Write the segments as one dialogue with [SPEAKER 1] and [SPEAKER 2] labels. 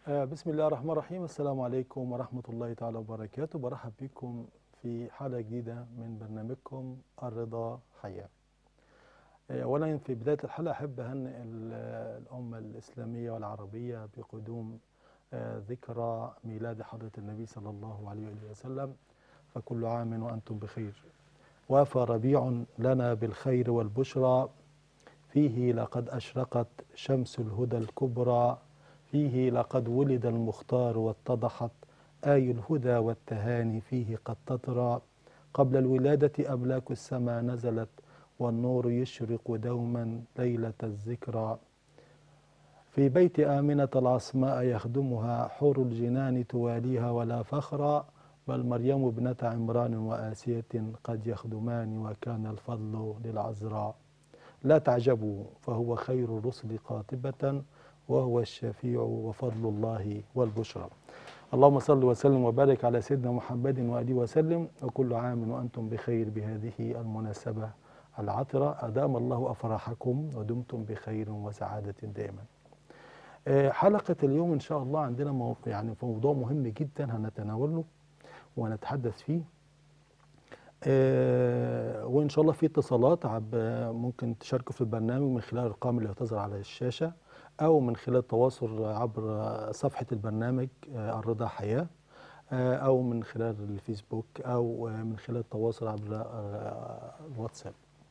[SPEAKER 1] آه، بسم الله الرحمن الرحيم السلام عليكم ورحمة الله تعالى وبركاته برحب بكم في حلقة جديدة من برنامجكم الرضا حياة آه، أولا في بداية الحلقة أحب أهنئ ال- الأمة الإسلامية والعربية بقدوم آه، ذكرى ميلاد حضرة النبي صلى الله عليه وآله وسلم فكل عام وأنتم بخير وافى ربيع لنا بالخير والبشرى فيه لقد أشرقت شمس الهدى الكبرى فيه لقد ولد المختار واتضحت آي الهدى والتهاني فيه قد تطرى قبل الولادة أملاك السماء نزلت والنور يشرق دوما ليلة الذكرى في بيت آمنة العصماء يخدمها حور الجنان تواليها ولا فخرا بل مريم ابنة عمران وآسية قد يخدمان وكان الفضل للعذراء لا تعجبوا فهو خير الرسل قاطبة وهو الشفيع وفضل الله والبشرى اللهم صل وسلم وبارك على سيدنا محمد وآله وسلم وكل عام وأنتم بخير بهذه المناسبة العطرة أدام الله أفراحكم ودمتم بخير وسعادة دائما آه، حلقة اليوم إن شاء الله عندنا مو... يعني في موضوع مهم جدا هنتناوله ونتحدث فيه آه، وإن شاء الله في اتصالات عب ممكن تشاركوا في البرنامج من خلال الأرقام اللي هتظهر على الشاشة أو من خلال التواصل عبر صفحة البرنامج آه، الرضا حياة آه، أو من خلال الفيسبوك أو آه، من خلال التواصل عبر آه، الواتساب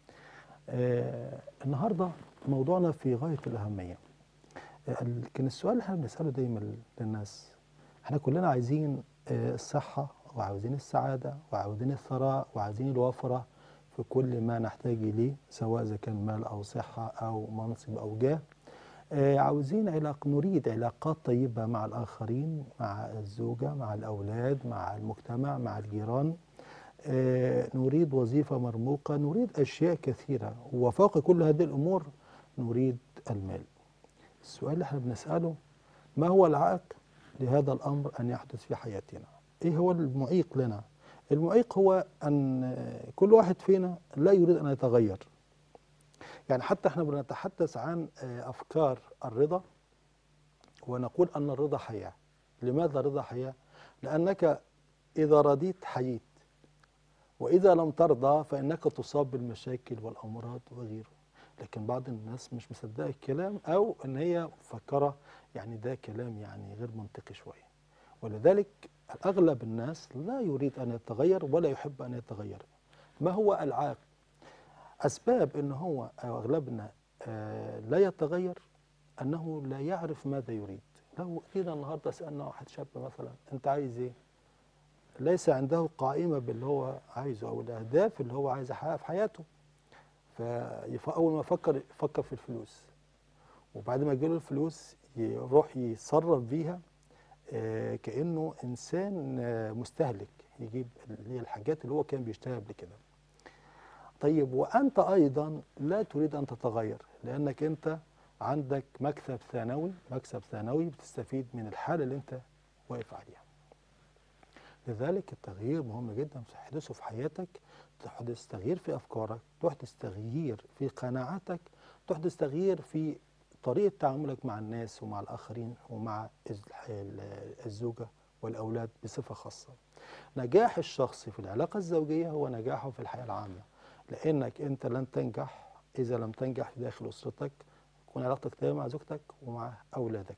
[SPEAKER 1] آه، النهاردة موضوعنا في غاية الأهمية ال- كان السؤال اللي احنا بنسأله دايما للناس احنا كلنا عايزين آه، الصحة وعاوزين السعادة وعاوزين الثراء وعاوزين الوفرة في كل ما نحتاج إليه سواء إذا كان مال أو صحة أو منصب أو جاه آه، عاوزين علاق نريد علاقات طيبة مع الآخرين مع الزوجة مع الأولاد مع المجتمع مع الجيران آه، نريد وظيفة مرموقة نريد أشياء كثيرة وفوق كل هذه الأمور نريد المال السؤال اللي احنا بنسأله ما هو العائق لهذا الأمر أن يحدث في حياتنا إيه هو المعيق لنا المعيق هو أن كل واحد فينا لا يريد أن يتغير يعني حتى احنا بنتحدث عن آه، أفكار الرضا ونقول أن الرضا حياة لماذا رضا حياة؟ لأنك إذا رضيت حييت وإذا لم ترضى فإنك تصاب بالمشاكل والأمراض وغيره لكن بعض الناس مش مصدقه الكلام أو إن هي مفكرة يعني ده كلام يعني غير منطقي شوية ولذلك أغلب الناس لا يريد أن يتغير ولا يحب أن يتغير ما هو العائق؟ أسباب إن هو أو أغلبنا آه، لا يتغير أنه لا يعرف ماذا يريد لو جينا النهارده سألنا واحد شاب مثلا أنت عايز إيه؟ ليس عنده قائمة باللي هو عايزه أو الأهداف اللي هو عايز يحققها في حياته فأول ما يفكر يفكر في الفلوس وبعد ما يجيله الفلوس يروح يتصرف بيها آه، كأنه إنسان آه، مستهلك يجيب اللي هي الحاجات اللي هو كان بيشتريها قبل كده طيب وأنت أيضا لا تريد أن تتغير لأنك أنت عندك مكسب ثانوي مكسب ثانوي بتستفيد من الحالة اللي أنت واقف عليها لذلك التغيير مهم جدا تحدثه في حياتك تحدث تغيير في أفكارك تحدث تغيير في قناعاتك تحدث تغيير في طريقة تعاملك مع الناس ومع الآخرين ومع الز- ال- الزوجة والأولاد بصفة خاصة نجاح الشخص في العلاقة الزوجية هو نجاحه في الحياة العامة لأنك أنت لن تنجح إذا لم تنجح داخل أسرتك تكون علاقتك طيبة مع زوجتك ومع أولادك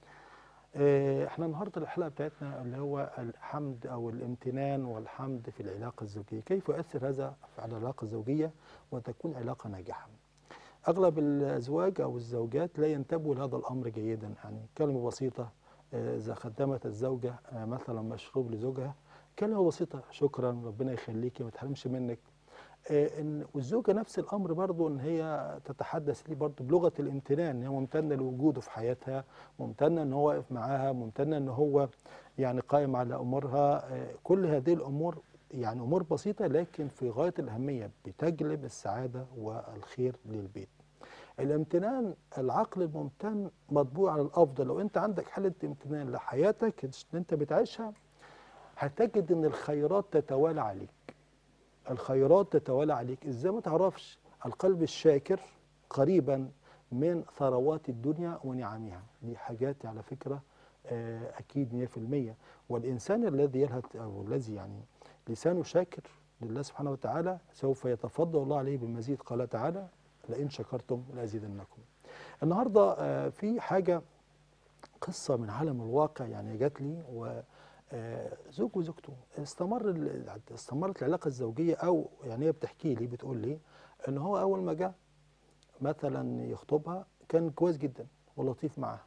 [SPEAKER 1] آه، احنا النهارده الحلقه بتاعتنا اللي هو الحمد او الامتنان والحمد في العلاقه الزوجيه، كيف يؤثر هذا على العلاقه الزوجيه وتكون علاقه ناجحه؟ اغلب الازواج او الزوجات لا ينتبهوا لهذا الامر جيدا، يعني كلمه بسيطه آه، اذا قدمت الزوجه آه، مثلا مشروب لزوجها كلمه بسيطه شكرا ربنا يخليكي ما تحرمش منك آه، ان والزوجه نفس الامر برضو ان هي تتحدث ليه برضو بلغه الامتنان هي ممتنه لوجوده في حياتها ممتنه ان هو واقف معاها ممتنه ان هو يعني قائم على امورها آه، كل هذه الامور يعني امور بسيطه لكن في غايه الاهميه بتجلب السعاده والخير للبيت الامتنان العقل الممتن مطبوع على الافضل لو انت عندك حاله امتنان لحياتك اللي انت بتعيشها هتجد ان الخيرات تتوالى عليك الخيرات تتوالى عليك ازاي ما تعرفش القلب الشاكر قريبا من ثروات الدنيا ونعمها دي حاجات على فكرة آه، اكيد 100% والانسان الذي يلهث او الذي يعني لسانه شاكر لله سبحانه وتعالى سوف يتفضل الله عليه بالمزيد قال تعالى لئن شكرتم لازيدنكم النهارده آه، في حاجه قصه من عالم الواقع يعني جات لي و آه، زوج وزوجته استمر ال- استمرت العلاقه الزوجيه او يعني هي بتحكي لي بتقول لي ان هو اول ما جه مثلا يخطبها كان كويس جدا ولطيف معاها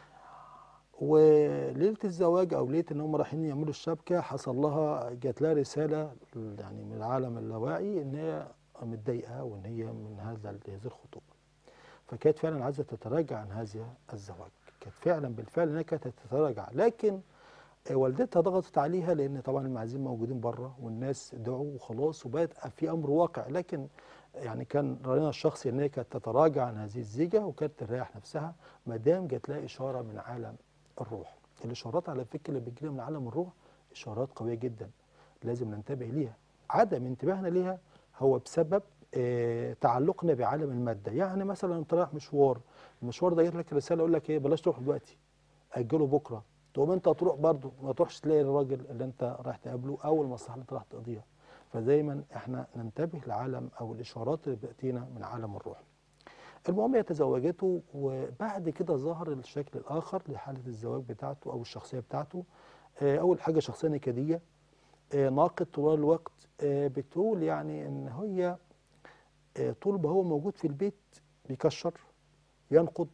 [SPEAKER 1] وليله الزواج او ليله ان هم رايحين يعملوا الشبكه حصل لها جات لها رساله يعني من العالم اللاواعي ان هي متضايقه وان هي من هذا هذه الخطوبه فكانت فعلا عايزه تتراجع عن هذا الزواج كانت فعلا بالفعل انها كانت تتراجع لكن والدتها ضغطت عليها لان طبعا المعازيم موجودين بره والناس دعوا وخلاص وبقت في امر واقع لكن يعني كان راينا الشخصي ان هي كانت تتراجع عن هذه الزيجه وكانت تريح نفسها ما دام جات لها اشاره من عالم الروح الاشارات على فكره اللي بتجيلها من عالم الروح اشارات قويه جدا لازم ننتبه ليها عدم انتباهنا ليها هو بسبب آه تعلقنا بعالم الماده يعني مثلا انت رايح مشوار المشوار ده جات لك رساله يقول لك ايه بلاش تروح دلوقتي اجله بكره تقوم انت تروح برضه ما تروحش تلاقي الراجل اللي انت رايح تقابله او المصلحه اللي انت رايح تقضيها فدايما احنا ننتبه لعالم او الاشارات اللي بتاتينا من عالم الروح المهم هي تزوجته وبعد كده ظهر الشكل الاخر لحاله الزواج بتاعته او الشخصيه بتاعته آه، اول حاجه شخصيه نكديه آه، ناقد طوال الوقت آه، بتقول يعني ان هي آه، طول ما هو موجود في البيت بيكشر ينقد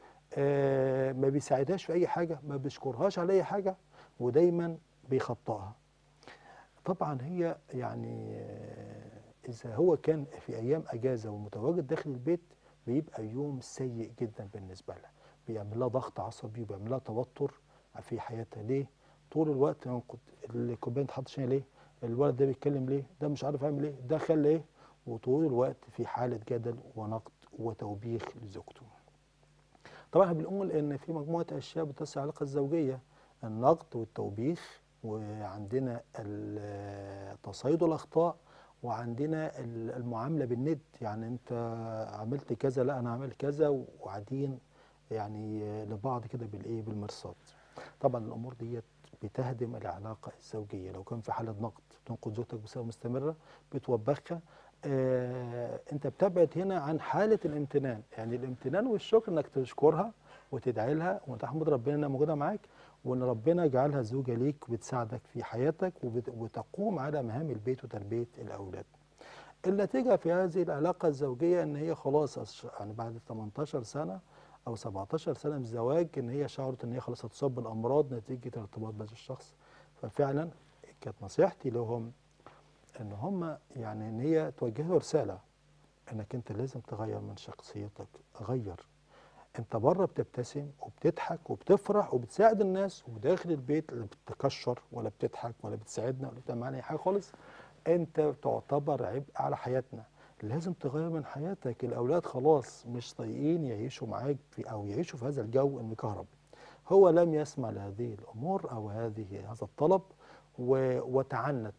[SPEAKER 1] آه، ما بيساعدهاش في اي حاجه ما بيشكرهاش على اي حاجه ودايما بيخطئها طبعا هي يعني آه، اذا هو كان في ايام اجازه ومتواجد داخل البيت بيبقى يوم سيء جدا بالنسبه لها بيعمل لها ضغط عصبي وبيعمل لها توتر في حياتها ليه طول الوقت ينقد الكوبايه ما اتحطش هنا ليه الولد ده بيتكلم ليه ده مش عارف يعمل ايه ده خلى ايه وطول الوقت في حاله جدل ونقد وتوبيخ لزوجته طبعا احنا بنقول ان في مجموعه اشياء بتسع العلاقه الزوجيه النقد والتوبيخ وعندنا ال- تصيد الاخطاء وعندنا ال- المعامله بالند يعني انت عملت كذا لا انا عملت كذا وقاعدين يعني لبعض كده بالايه بالمرصاد طبعا الامور ديت بتهدم العلاقه الزوجيه لو كان في حاله نقد تنقد زوجتك بصفه مستمره بتوبخها آه انت بتبعد هنا عن حاله الامتنان يعني الامتنان والشكر انك تشكرها وتدعي لها وتحمد ربنا انها موجوده معاك وان ربنا جعلها زوجه ليك وبتساعدك في حياتك وبت- وتقوم على مهام البيت وتربيه الاولاد. النتيجه في هذه العلاقه الزوجيه ان هي خلاص أش- يعني بعد 18 سنه او 17 سنه من الزواج ان هي شعرت ان هي خلاص هتصاب بالامراض نتيجه الارتباط بهذا الشخص ففعلا كانت نصيحتي لهم ان هم يعني ان هي توجه له رساله انك انت لازم تغير من شخصيتك غير انت بره بتبتسم وبتضحك وبتفرح وبتساعد الناس وداخل البيت لا بتكشر ولا بتضحك ولا بتساعدنا ولا بتعمل معانا اي حاجه خالص انت تعتبر عبء على حياتنا لازم تغير من حياتك الاولاد خلاص مش طايقين يعيشوا معاك في او يعيشوا في هذا الجو المكهرب هو لم يسمع لهذه الامور او هذه هذا الطلب و- وتعنت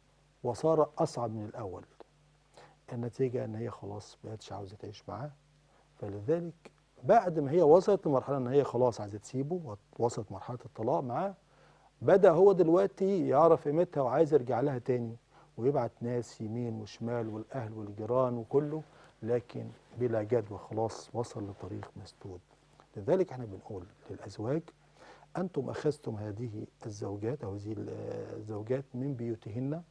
[SPEAKER 1] وصار اصعب من الاول النتيجه ان هي خلاص بقتش عاوزه تعيش معاه فلذلك بعد ما هي وصلت لمرحله ان هي خلاص عايزه تسيبه ووصلت مرحله الطلاق معاه بدا هو دلوقتي يعرف قيمتها وعايز يرجع لها تاني ويبعت ناس يمين وشمال والاهل والجيران وكله لكن بلا جدوى خلاص وصل لطريق مسدود لذلك احنا بنقول للازواج انتم اخذتم هذه الزوجات او هذه الزوجات من بيوتهن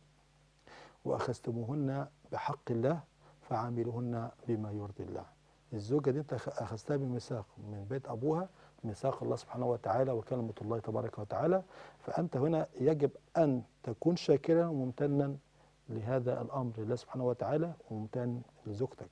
[SPEAKER 1] واخذتموهن بحق الله فعاملوهن بما يرضي الله الزوجه دي انت أخ- اخذتها بميثاق من بيت ابوها ميثاق الله سبحانه وتعالى وكلمه الله تبارك وتعالى فانت هنا يجب ان تكون شاكرا وممتنا لهذا الامر لله سبحانه وتعالى وممتن لزوجتك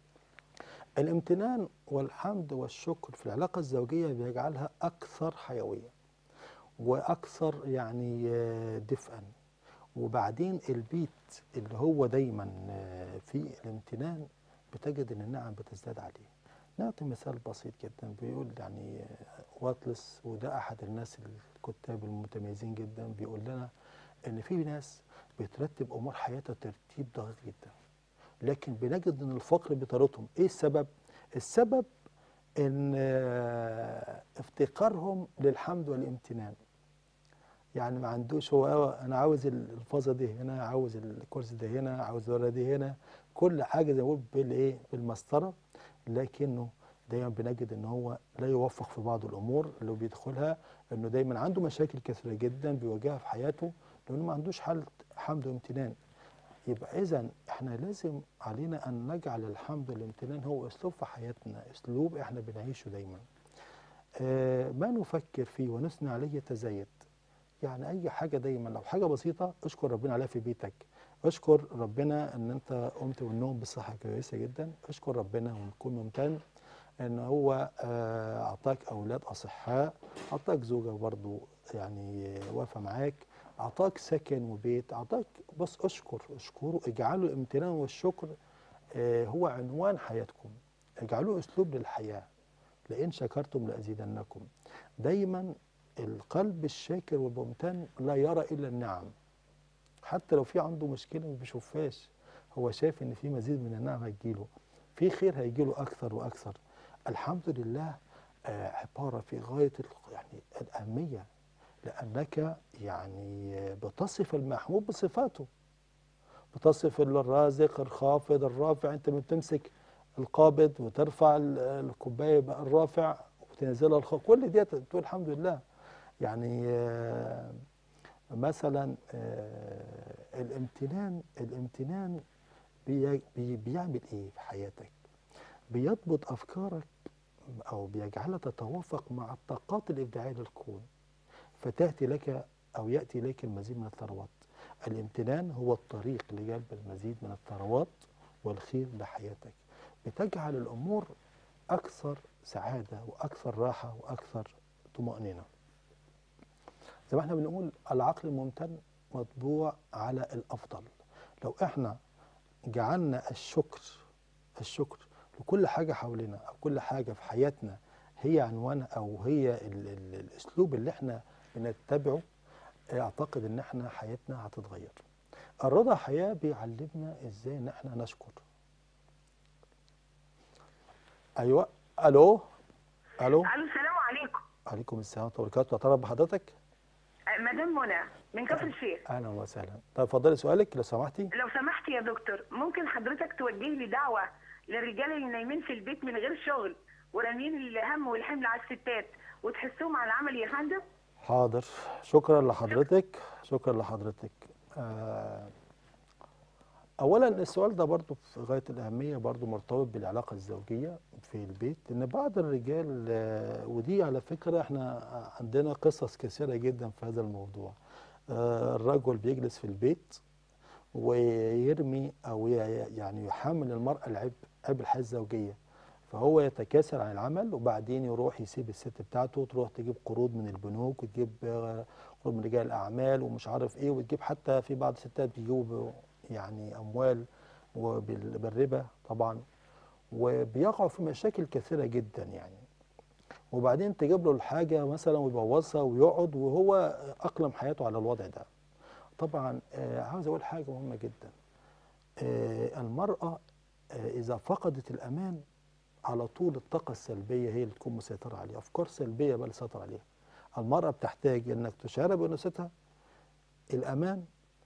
[SPEAKER 1] الامتنان والحمد والشكر في العلاقه الزوجيه بيجعلها اكثر حيويه واكثر يعني آه، دفئا وبعدين البيت اللي هو دايما آه، فيه الامتنان بتجد ان النعم بتزداد عليه نعطي مثال بسيط جدا بيقول يعني آه، واتلس وده احد الناس الكتاب المتميزين جدا بيقول لنا ان في ناس بترتب امور حياتها ترتيب دقيق جدا لكن بنجد ان الفقر بيطاردهم ايه السبب السبب ان آه، افتقار افتقارهم للحمد والامتنان يعني ما عندوش هو انا عاوز الفازه دي هنا عاوز الكرسي ده هنا عاوز الورقه دي هنا كل حاجه زي ما بقول بالايه بالمسطره لكنه دايما بنجد ان هو لا يوفق في بعض الامور اللي بيدخلها انه دايما عنده مشاكل كثيره جدا بيواجهها في حياته لانه ما عندوش حاله حمد وامتنان يبقى اذا احنا لازم علينا ان نجعل الحمد والامتنان هو اسلوب في حياتنا اسلوب احنا بنعيشه دايما آه ما نفكر فيه ونثني عليه يتزايد يعني اي حاجه دايما لو حاجه بسيطه اشكر ربنا عليها في بيتك اشكر ربنا ان انت قمت من النوم بصحه كويسه جدا اشكر ربنا ونكون ممتن ان هو آه، اعطاك اولاد اصحاء اعطاك زوجه برضو يعني واقفه معاك اعطاك سكن وبيت اعطاك بس اشكر اشكره اجعلوا الامتنان والشكر آه، هو عنوان حياتكم اجعلوه اسلوب للحياه لئن شكرتم لازيدنكم دايما القلب الشاكر والممتن لا يرى الا النعم حتى لو في عنده مشكله ما بيشوفهاش هو شايف ان في مزيد من النعم هتجيله في خير هيجيله اكثر واكثر الحمد لله آه، عباره في غايه ال- يعني الاهميه لانك يعني آه، بتصف المحمود بصفاته بتصف الرازق الخافض الرافع انت بتمسك القابض وترفع ال- الكوبايه بقى الرافع وتنزلها الخ كل دي تقول الحمد لله يعني آه، مثلا آه، الامتنان الامتنان بي بي بيعمل ايه في حياتك بيضبط افكارك او بيجعلها تتوافق مع الطاقات الابداعيه للكون فتاتي لك او ياتي اليك المزيد من الثروات الامتنان هو الطريق لجلب المزيد من الثروات والخير لحياتك بتجعل الامور اكثر سعاده واكثر راحه واكثر طمانينه زي ما احنا بنقول العقل الممتن مطبوع على الافضل لو احنا جعلنا الشكر الشكر لكل حاجه حوالينا او كل حاجه في حياتنا هي عنوانها او هي ال ال الاسلوب اللي احنا بنتبعه اعتقد ان احنا حياتنا هتتغير الرضا حياه بيعلمنا ازاي ان احنا نشكر ايوه الو الو
[SPEAKER 2] الو السلام عليكم
[SPEAKER 1] عليكم السلام ورحمه الله وبركاته اتعرف بحضرتك
[SPEAKER 2] أه، مدام منى من كفر الشيخ
[SPEAKER 1] اهلا وسهلا طيب اتفضلي سؤالك لو سمحتي
[SPEAKER 2] لو سمحت يا دكتور ممكن حضرتك توجه لي دعوه للرجال اللي نايمين في البيت من غير شغل ورامين الهم والحمل على الستات وتحسهم على العمل يا فندم
[SPEAKER 1] حاضر شكرا لحضرتك شكرا لحضرتك آه، اولا السؤال ده برضو في غايه الاهميه برضو مرتبط بالعلاقه الزوجيه في البيت ان بعض الرجال آه، ودي على فكره احنا عندنا قصص كثيره جدا في هذا الموضوع آه، الرجل بيجلس في البيت ويرمي او ي- يعني يحمل المراه العبء عبء الحياه الزوجيه فهو يتكاسل عن العمل وبعدين يروح يسيب الست بتاعته تروح تجيب قروض من البنوك وتجيب آه، قروض من رجال الاعمال ومش عارف ايه وتجيب حتى في بعض الستات بيجيبوا يعني اموال وبالربا طبعا وبيقعوا في مشاكل كثيره جدا يعني وبعدين تجيب له الحاجه مثلا ويبوظها ويقعد وهو اقلم حياته على الوضع ده طبعا آه، عاوز اقول حاجه مهمه جدا آه، المراه آه، اذا فقدت الامان على طول الطاقة السلبية هي اللي تكون مسيطرة عليها أفكار سلبية بقى اللي تسيطر عليها المرأة بتحتاج إنك تشعرها بأنوثتها الأمان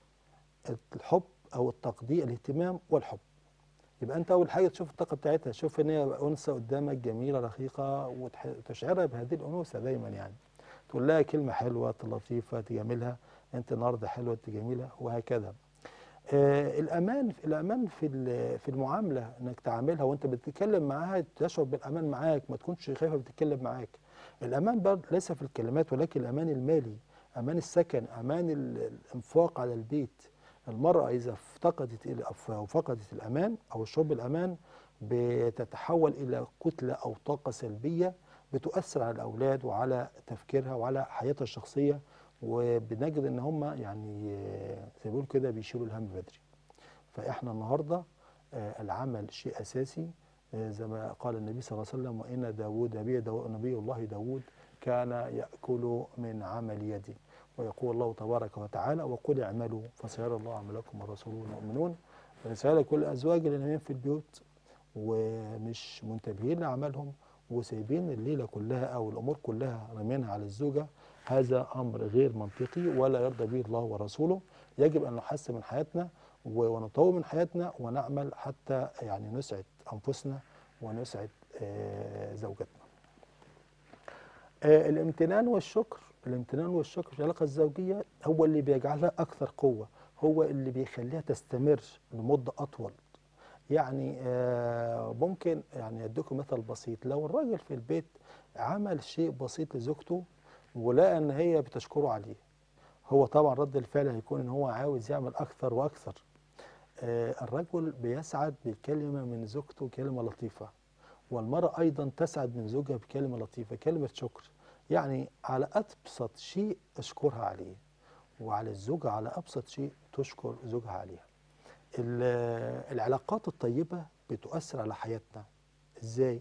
[SPEAKER 1] الحب أو التقدير الاهتمام والحب يبقى أنت أول حاجة تشوف الطاقة بتاعتها تشوف إن هي أنثى قدامك جميلة رقيقة وتشعرها بهذه الأنوثة دايما يعني تقول لها كلمة حلوة لطيفة تجاملها أنت النهاردة حلوة أنت جميلة وهكذا آه، الامان الامان في ال- في المعامله انك تعاملها وانت بتتكلم معاها تشعر بالامان معاك ما تكونش خايفه بتتكلم معاك الامان برضه ليس في الكلمات ولكن الامان المالي امان السكن امان ال- الانفاق على البيت المراه اذا افتقدت الى أو فقدت الامان او الشعور بالامان بتتحول الى كتله او طاقه سلبيه بتؤثر على الاولاد وعلى تفكيرها وعلى حياتها الشخصيه وبنجد ان هم يعني آه، زي ما بيقولوا كده بيشيلوا الهم بدري فاحنا النهارده آه، العمل شيء اساسي آه، زي ما قال النبي صلى الله عليه وسلم وان داوود نبي داو- نبي الله داوود كان ياكل من عمل يدي ويقول الله تبارك وتعالى وقل اعملوا فسيرى الله عملكم والرسول والمؤمنون رساله كل الازواج اللي نايمين في البيوت ومش منتبهين لعملهم وسايبين الليله كلها او الامور كلها رامينها على الزوجه هذا امر غير منطقي ولا يرضى به الله ورسوله يجب ان نحسن من حياتنا و- ونطور من حياتنا ونعمل حتى يعني نسعد انفسنا ونسعد آه، زوجتنا آه، الامتنان والشكر الامتنان والشكر في العلاقة الزوجية هو اللي بيجعلها أكثر قوة هو اللي بيخليها تستمر لمدة أطول يعني آه، ممكن يعني أديكم مثل بسيط لو الراجل في البيت عمل شيء بسيط لزوجته ولقى إن هي بتشكره عليه هو طبعا رد الفعل هيكون إن هو عاوز يعمل أكثر وأكثر آه، الرجل بيسعد بكلمة من زوجته كلمة لطيفة والمرأة أيضا تسعد من زوجها بكلمة لطيفة كلمة شكر يعني على أبسط شيء أشكرها عليه وعلى الزوجة على أبسط شيء تشكر زوجها عليها ال- العلاقات الطيبة بتؤثر على حياتنا إزاي؟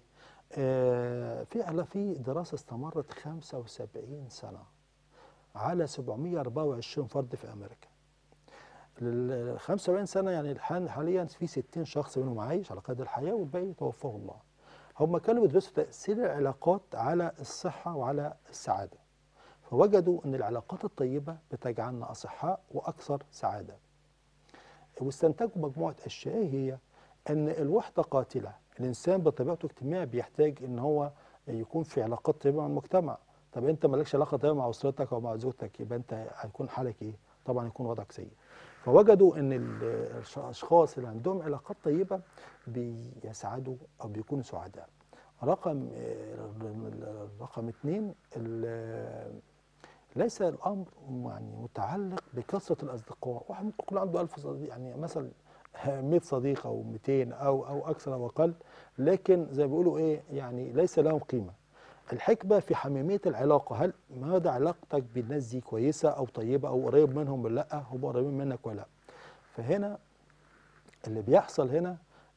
[SPEAKER 1] آه في على في دراسة استمرت 75 سنة على 724 فرد في أمريكا ال 75 سنة يعني الحين حاليا في 60 شخص منهم عايش على قيد الحياة والباقي توفاه الله هم كانوا بيدرسوا تأثير العلاقات على الصحة وعلى السعادة فوجدوا أن العلاقات الطيبة بتجعلنا أصحاء وأكثر سعادة واستنتجوا مجموعة أشياء إيه هي أن الوحدة قاتلة الإنسان بطبيعته اجتماعي بيحتاج أن هو يكون في علاقات طيبة مع المجتمع طب أنت مالكش علاقة طيبة مع أسرتك أو مع زوجتك يبقى أنت هيكون حالك إيه طبعا يكون وضعك سيء فوجدوا أن ال- الأشخاص اللي عندهم علاقات طيبة بيسعدوا أو بيكونوا سعداء رقم آه، رقم اثنين ال- ليس الامر يعني متعلق بكثره الاصدقاء واحد ممكن يكون عنده 1000 صديق يعني مثلا 100 صديق او 200 او او اكثر او اقل لكن زي ما بيقولوا ايه يعني ليس لهم قيمه الحكمه في حميميه العلاقه هل مدى علاقتك بالناس دي كويسه او طيبه او قريب منهم ولا لا هم قريبين منك ولا لا فهنا اللي بيحصل هنا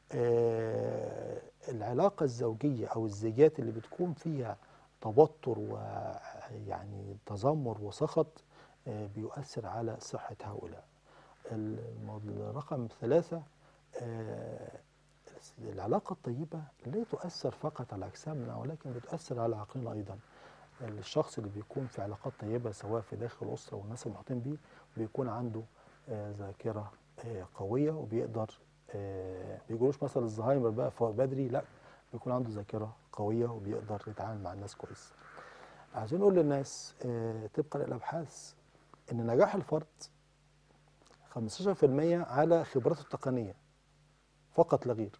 [SPEAKER 1] آه العلاقة الزوجية أو الزيجات اللي بتكون فيها توتر ويعني تذمر وسخط آه بيؤثر على صحة هؤلاء المو- الرقم ثلاثة آه العلاقة الطيبة لا تؤثر فقط على أجسامنا ولكن بتؤثر على عقلنا أيضا الشخص اللي بيكون في علاقات طيبة سواء في داخل الأسرة والناس المحيطين بيه بيكون عنده آه، ذاكرة آه، قوية وبيقدر آه، بيقولوش مثلا الزهايمر بقى فوق بدري لا بيكون عنده ذاكرة قوية وبيقدر يتعامل مع الناس كويس عايزين نقول للناس آه، طبقا للأبحاث إن نجاح الفرد 15% على خبرته التقنية فقط لا غير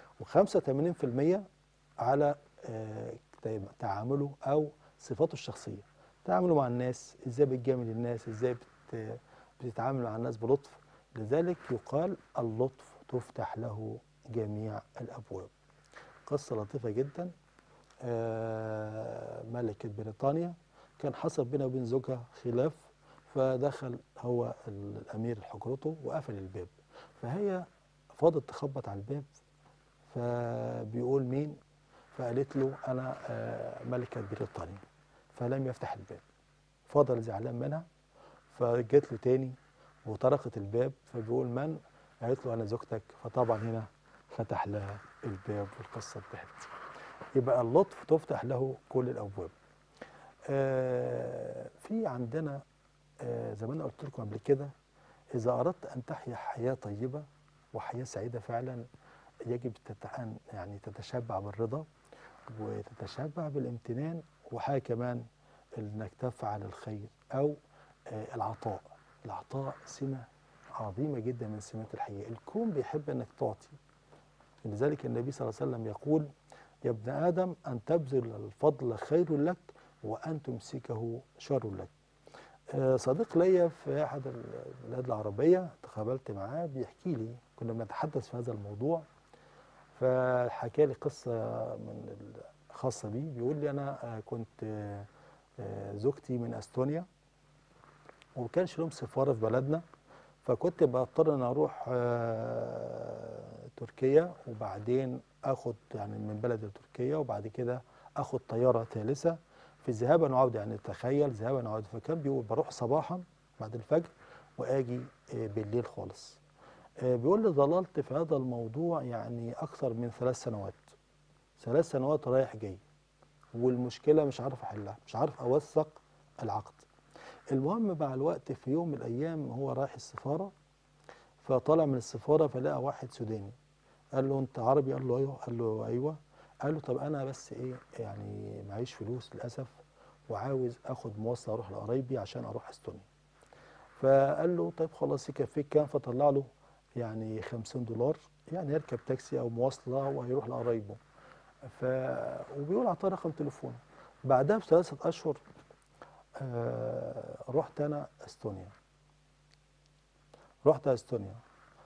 [SPEAKER 1] و85% على آه، تعامله أو صفاته الشخصية تعامله مع الناس ازاي بتجامل الناس ازاي بت... بتتعامل مع الناس بلطف لذلك يقال اللطف تفتح له جميع الابواب قصه لطيفه جدا آه، ملكه بريطانيا كان حصل بينها وبين زوجها خلاف فدخل هو الامير حجرته وقفل الباب فهي فاضت تخبط على الباب فبيقول مين فقالت له انا آه، ملكه بريطانيا فلم يفتح الباب فضل زعلان منها فجت له تاني وطرقت الباب فبيقول من قالت له انا زوجتك فطبعا هنا فتح لها الباب والقصه انتهت يبقى اللطف تفتح له كل الابواب آه في عندنا آه زي ما انا قلت لكم قبل كده اذا اردت ان تحيا حياه طيبه وحياه سعيده فعلا يجب تتعن يعني تتشبع بالرضا وتتشبع بالامتنان وحاجه كمان انك تفعل الخير او آه العطاء العطاء سمه عظيمه جدا من سمات الحياه الكون بيحب انك تعطي لذلك النبي صلى الله عليه وسلم يقول يا ابن ادم ان تبذل الفضل خير لك وان تمسكه شر لك آه صديق ليا في احد البلاد العربيه تقابلت معاه بيحكي لي كنا بنتحدث في هذا الموضوع فحكى لي قصه من خاصه بيه بيقول لي انا كنت زوجتي من استونيا وكانش لهم سفاره في بلدنا فكنت بضطر ان اروح تركيا وبعدين اخد يعني من بلد لتركيا وبعد كده اخد طياره ثالثه في ذهابا وعوده يعني تخيل ذهابا وعوده فكان بيقول بروح صباحا بعد الفجر واجي بالليل خالص بيقول لي ظللت في هذا الموضوع يعني اكثر من ثلاث سنوات ثلاث سنوات رايح جاي والمشكله مش عارف احلها مش عارف اوثق العقد المهم مع الوقت في يوم من الايام هو رايح السفاره فطالع من السفاره فلقى واحد سوداني قال له انت عربي قال له ايوه قال له ايوه قال له طب انا بس ايه يعني معيش فلوس للاسف وعاوز اخد مواصله اروح لقرايبي عشان اروح استونيا فقال له طيب خلاص يكفيك كام فطلع له يعني 50 دولار يعني يركب تاكسي او مواصله وهيروح لقرايبه ف وبيقول اعطاه رقم تليفونه بعدها بثلاثه اشهر آه رحت انا استونيا رحت استونيا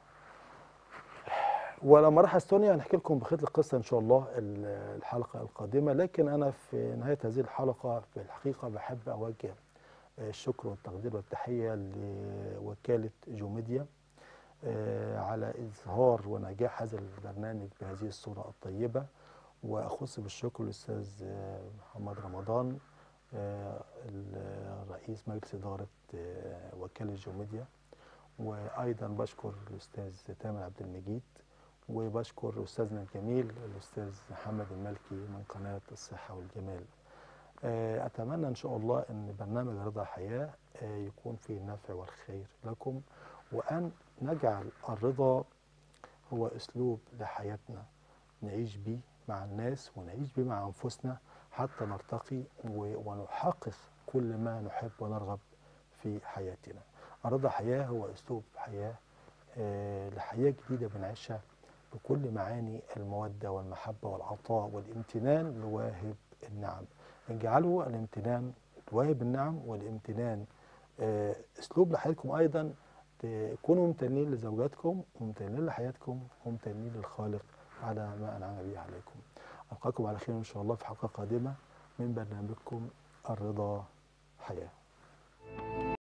[SPEAKER 1] ولما راح استونيا هنحكي لكم بخيط القصه ان شاء الله ال- الحلقه القادمه لكن انا في نهايه هذه الحلقه في الحقيقه بحب اوجه الشكر والتقدير والتحيه لوكاله جوميديا آه، على اظهار ونجاح هذا البرنامج بهذه الصوره الطيبه واخص بالشكر الاستاذ آه، محمد رمضان آه، ال- رئيس مجلس اداره آه، وكاله جوميديا وايضا بشكر الاستاذ تامر عبد المجيد وبشكر استاذنا الجميل الاستاذ محمد المالكي من قناه الصحه والجمال آه، اتمنى ان شاء الله ان برنامج رضا حياه آه، يكون فيه النفع والخير لكم وان نجعل الرضا هو اسلوب لحياتنا نعيش بيه مع الناس ونعيش بيه مع انفسنا حتى نرتقي و- ونحقق كل ما نحب ونرغب في حياتنا الرضا حياه هو اسلوب حياه آه، لحياه جديده بنعيشها بكل معاني الموده والمحبه والعطاء والامتنان لواهب النعم اجعلوا الامتنان لواهب النعم والامتنان آه، اسلوب لحياتكم ايضا تكونوا ممتنين لزوجاتكم وممتنين لحياتكم وممتنين للخالق على ما انعم به عليكم القاكم على خير ان شاء الله في حلقه قادمه من برنامجكم الرضا حياه